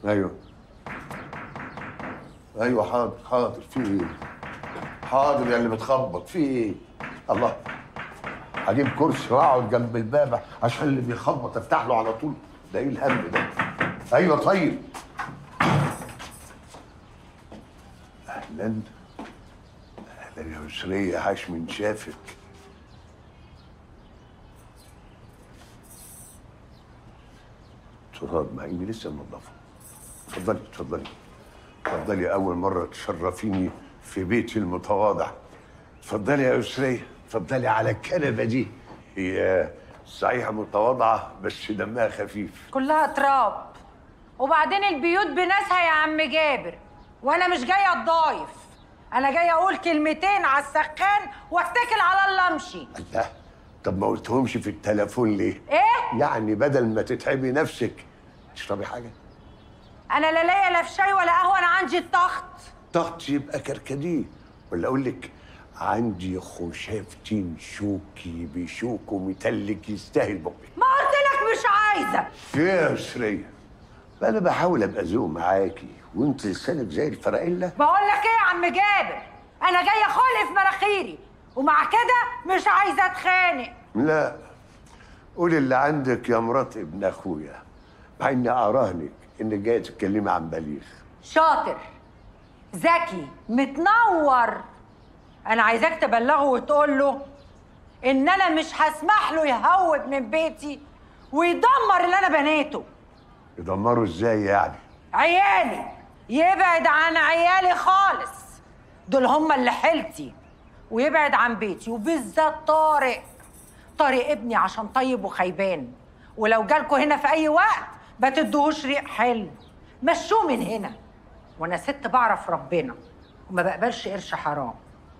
ايوه ايوه حاضر حاضر في ايه حاضر يا اللي بتخبط في ايه الله هجيب كرسي واقعد جنب الباب عشان اللي بيخبط افتح له على طول ده ايه الهم ده ايوه طيب اهلا اهلا يا يسرية عاش من شافك تراب مع اني لسه منضفه اتفضلي اتفضلي اتفضلي اول مره تشرفيني في بيتي المتواضع اتفضلي يا يسرية اتفضلي على الكنبه دي هي صحيح متواضعه بس دمها خفيف كلها تراب وبعدين البيوت بناسها يا عم جابر وانا مش جايه اتضايف انا جايه اقول كلمتين على السخان واتكل على الله امشي الله طب ما قلتهمش في التليفون ليه ايه يعني بدل ما تتعبي نفسك تشربي حاجه انا لا ليا لا في شاي ولا قهوه انا عندي الضغط ضغط يبقى كركديه ولا اقول لك عندي خشافتين شوكي بشوك ومتلك يستاهل بقك ما قلت لك مش عايزه يا سرية انا بحاول ابقى ذوق معاكي وانت لسانك زي الفرقله بقول لك ايه يا عم جابر انا جايه خلق في مناخيري ومع كده مش عايزه اتخانق لا قولي اللي عندك يا مرات ابن اخويا مع اني اراهنك انك جايه تتكلمي عن بليغ شاطر ذكي متنور انا عايزاك تبلغه وتقول له ان انا مش هسمح له يهوب من بيتي ويدمر اللي انا بنيته يدمروا ازاي يعني عيالي يبعد عن عيالي خالص دول هم اللي حيلتي ويبعد عن بيتي وبالذات طارق طارق ابني عشان طيب وخيبان ولو جالكوا هنا في اي وقت ما تدوهوش ريق حلو مشوه من هنا وانا ست بعرف ربنا وما بقبلش قرش حرام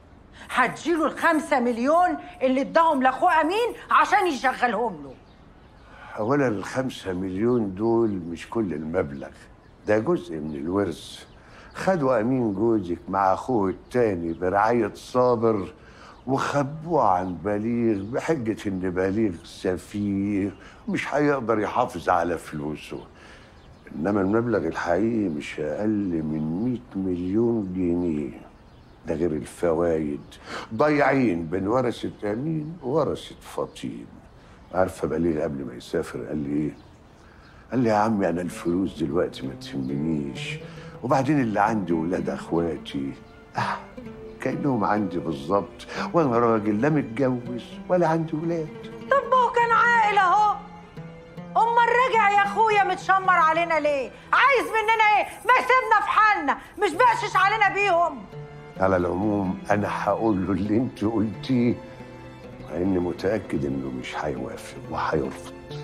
هتجيله الخمسة مليون اللي اداهم لاخوه امين عشان يشغلهم له اولا الخمسة مليون دول مش كل المبلغ ده جزء من الورث خدوا امين جوزك مع اخوه التاني برعاية صابر وخبوه عن بليغ بحجة ان بليغ سفيه مش هيقدر يحافظ على فلوسه انما المبلغ الحقيقي مش اقل من 100 مليون جنيه ده غير الفوايد ضايعين بين ورثة امين وورثة فطين عارفه بليغ قبل ما يسافر قال لي ايه؟ قال لي يا عمي انا الفلوس دلوقتي ما تهمنيش وبعدين اللي عندي ولاد اخواتي اه كانهم عندي بالظبط وانا راجل لا متجوز ولا عندي ولاد طب ما هو كان عاقل اهو امال رجع يا اخويا متشمر علينا ليه عايز مننا ايه ما يسيبنا في حالنا مش بقشش علينا بيهم على العموم انا هقول له اللي انت قلتيه مع اني متاكد انه مش هيوافق وهيرفض